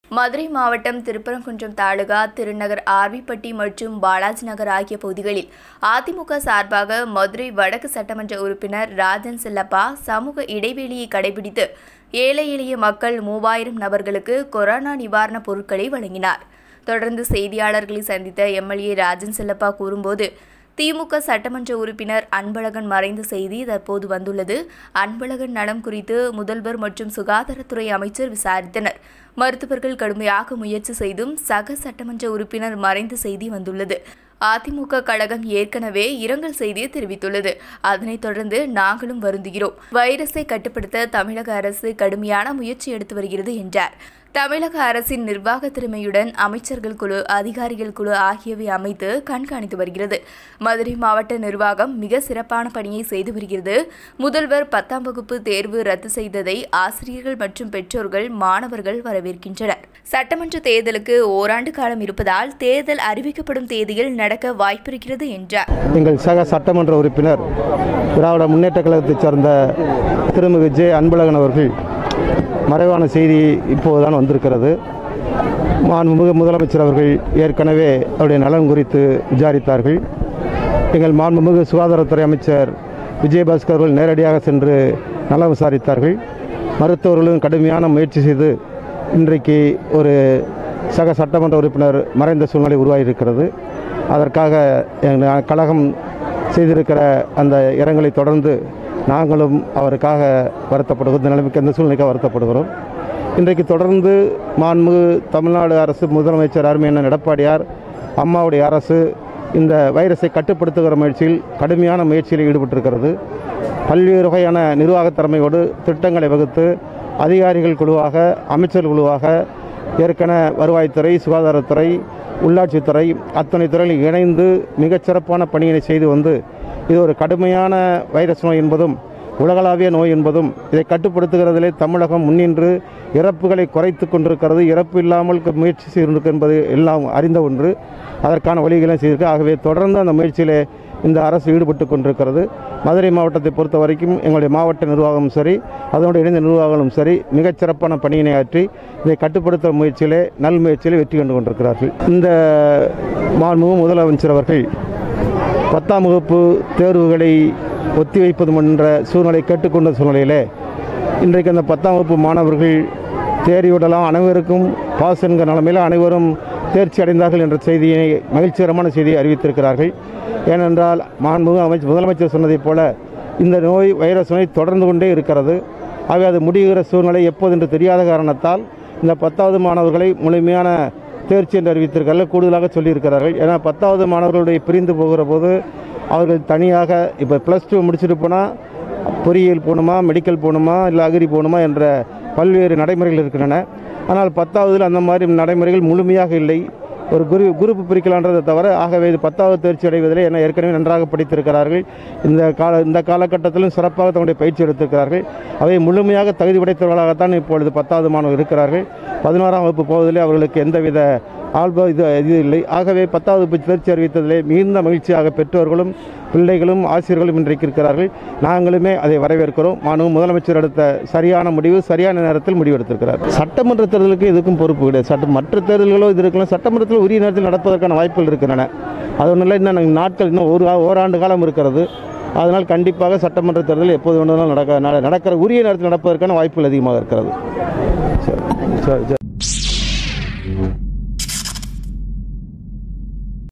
மதுரை மாவட்டம் திருப்பரங்குன்றம் தாலுகா திருநகர் ஆர்விப்பட்டி மற்றும் பாலாஜி நகர் ஆகிய பகுதிகளில் அதிமுக சார்பாக மதுரை வடக்கு சட்டமன்ற உறுப்பினர் ராஜன் செல்லப்பா சமூக இடைவெளியை கடைபிடித்து ஏழை எளிய மக்கள் மூவாயிரம் நபர்களுக்கு கொரோனா நிவாரணப் பொருட்களை வழங்கினார் தொடர்ந்து செய்தியாளர்களை சந்தித்த எம்எல்ஏ ராஜன் செல்லப்பா கூறும்போது திமுக சட்டமன்ற உறுப்பினர் அன்பழகன் மறைந்த செய்தி தற்போது வந்துள்ளது அன்பழகன் நலம் குறித்து முதல்வர் மற்றும் சுகாதாரத்துறை அமைச்சர் விசாரித்தனர் மருத்துவர்கள் கடுமையாக முயற்சி செய்தும் சக சட்டமன்ற உறுப்பினர் மறைந்த செய்தி வந்துள்ளது அதிமுக கழகம் ஏற்கனவே இரங்கல் செய்தியை தெரிவித்துள்ளது அதனைத் தொடர்ந்து நாங்களும் வருந்துகிறோம் வைரஸை கட்டுப்படுத்த தமிழக அரசு கடுமையான முயற்சி எடுத்து வருகிறது என்றார் தமிழக அரசின் நிர்வாக திறமையுடன் அமைச்சர்கள் குழு அதிகாரிகள் குழு ஆகியவை அமைத்து கண்காணித்து வருகிறது மதுரை மாவட்ட நிர்வாகம் மிக சிறப்பான பணியை செய்து வருகிறது முதல்வர் பத்தாம் வகுப்பு தேர்வு ரத்து செய்ததை ஆசிரியர்கள் மற்றும் பெற்றோர்கள் மாணவர்கள் வரவேற்கின்றனர் சட்டமன்ற தேர்தலுக்கு ஓராண்டு காலம் இருப்பதால் தேர்தல் அறிவிக்கப்படும் தேதியில் நடக்க வாய்ப்பிருக்கிறது என்றார் எங்கள் சக சட்டமன்ற உறுப்பினர் திராவிட முன்னேற்ற கழகத்தைச் சார்ந்த திருமிகு ஜே அன்பழகன் அவர்கள் மறைவான செய்தி இப்போதுதான் வந்திருக்கிறது மாண்புமிகு முதலமைச்சர் அவர்கள் ஏற்கனவே அவருடைய நலன் குறித்து விசாரித்தார்கள் எங்கள் மாண்புமிகு சுகாதாரத்துறை அமைச்சர் விஜயபாஸ்கர் அவர்கள் நேரடியாக சென்று நலம் விசாரித்தார்கள் மருத்துவர்களும் கடுமையான முயற்சி செய்து இன்றைக்கு ஒரு சக சட்டமன்ற உறுப்பினர் மறைந்த சூழ்நிலை உருவாகியிருக்கிறது அதற்காக எங்கள் கழகம் செய்திருக்கிற அந்த இரங்கலை தொடர்ந்து நாங்களும் அவருக்காக வருத்தப்படுகிறோம் இந்த நிலைமைக்கு அந்த சூழ்நிலைக்காக வருத்தப்படுகிறோம் இன்றைக்கு தொடர்ந்து மாண்புமிகு தமிழ்நாடு அரசு முதலமைச்சர் அருமையான எடப்பாடியார் அம்மாவுடைய அரசு இந்த வைரஸை கட்டுப்படுத்துகிற முயற்சியில் கடுமையான முயற்சியில் ஈடுபட்டிருக்கிறது பல்வேறு வகையான நிர்வாகத் திறமையோடு திட்டங்களை வகுத்து அதிகாரிகள் குழுவாக அமைச்சர் குழுவாக ஏற்கன வருவாய்த்துறை சுகாதாரத்துறை உள்ளாட்சித்துறை அத்தனை துறைகளில் இணைந்து மிகச்சிறப்பான பணியினை செய்து வந்து இது ஒரு கடுமையான வைரஸ் நோய் என்பதும் உலகளாவிய நோய் என்பதும் இதை கட்டுப்படுத்துகிறதிலே தமிழகம் முன்னின்று இறப்புகளை குறைத்து கொண்டிருக்கிறது இறப்பு இல்லாமல் க- முயற்சி செய்திருக்கு என்பது எல்லாம் அறிந்த ஒன்று அதற்கான வழிகளை செய்திருக்கு ஆகவே தொடர்ந்து அந்த முயற்சியிலே இந்த அரசு ஈடுபட்டு கொண்டிருக்கிறது மதுரை மாவட்டத்தை பொறுத்த வரைக்கும் எங்களுடைய மாவட்ட நிர்வாகமும் சரி அதனுடைய இணைந்த நிர்வாகங்களும் சரி மிகச்சிறப்பான பணியினை ஆற்றி இதை கட்டுப்படுத்தும் முயற்சியிலே நல் முயற்சியிலே வெற்றி கண்டு கொண்டிருக்கிறார்கள் இந்த மாண்புமிகு முதலமைச்சர் அவர்கள் பத்தாம் வகுப்பு தேர்வுகளை ஒத்திவைப்பது என்ற சூழ்நிலை கேட்டுக்கொண்ட சூழ்நிலையிலே இன்றைக்கு அந்த பத்தாம் வகுப்பு மாணவர்கள் தேறிவிடலாம் அனைவருக்கும் பாஸ் என்கிற நிலைமையில் அனைவரும் தேர்ச்சி அடைந்தார்கள் என்ற செய்தியை மகிழ்ச்சிகரமான செய்தியை அறிவித்திருக்கிறார்கள் ஏனென்றால் மாண்புமிகு அமைச்சர் முதலமைச்சர் சொன்னதைப் போல இந்த நோய் வைரஸ் நோய் தொடர்ந்து கொண்டே இருக்கிறது ஆகவே அது முடிகிற சூழ்நிலை எப்போது என்று தெரியாத காரணத்தால் இந்த பத்தாவது மாணவர்களை முழுமையான தேர்ச்சி என்று அறிவித்திருக்கிறார்கள் கூடுதலாக சொல்லியிருக்கிறார்கள் ஏன்னா பத்தாவது மாணவர்களுடைய பிரிந்து போகிற போது அவர்கள் தனியாக இப்போ ப்ளஸ் டூ முடிச்சுட்டு போனால் பொறியியல் போகணுமா மெடிக்கல் போகணுமா இல்லை அக்ரி போகணுமா என்ற பல்வேறு நடைமுறைகள் இருக்கின்றன ஆனால் பத்தாவதில் அந்த மாதிரி நடைமுறைகள் முழுமையாக இல்லை ஒரு குரு குரூப் பிரிக்கலான்றதை தவிர ஆகவே இது பத்தாவது தேர்ச்சி அடைவதிலே என ஏற்கனவே நன்றாக படித்திருக்கிறார்கள் இந்த கால இந்த காலகட்டத்திலும் சிறப்பாக தங்களுடைய பயிற்சி எடுத்திருக்கிறார்கள் அவை முழுமையாக தகுதி படைத்தவர்களாகத்தான் இப்பொழுது பத்தாவது மாணவர் இருக்கிறார்கள் பதினோராம் வகுப்பு போவதிலே அவர்களுக்கு எந்தவித ஆல்ப இது இது இல்லை ஆகவே பத்தாவது வகுப்பு தேர்ச்சி அறிவித்ததிலே மிகுந்த மகிழ்ச்சியாக பெற்றோர்களும் பிள்ளைகளும் ஆசிரியர்களும் இன்றைக்கு இருக்கிறார்கள் நாங்களுமே அதை வரவேற்கிறோம் மாணவ முதலமைச்சர் எடுத்த சரியான முடிவு சரியான நேரத்தில் முடிவு எடுத்திருக்கிறார் சட்டமன்ற தேர்தலுக்கு இதுக்கும் பொறுப்பு கிடையாது சட்ட மற்ற தேர்தல்களோ இது இருக்கலாம் சட்டமன்றத்தில் உரிய நேரத்தில் நடப்பதற்கான வாய்ப்புகள் இருக்கின்றன அது ஒன்றும் இல்லை இன்னும் நாட்கள் இன்னும் ஒரு ஓராண்டு காலம் இருக்கிறது அதனால் கண்டிப்பாக சட்டமன்ற தேர்தல் எப்போது வேணுமானாலும் நடக்க நட- நடக்கிற உரிய நேரத்தில் நடப்பதற்கான வாய்ப்புகள் அதிகமாக இருக்கிறது சரி சரி சரி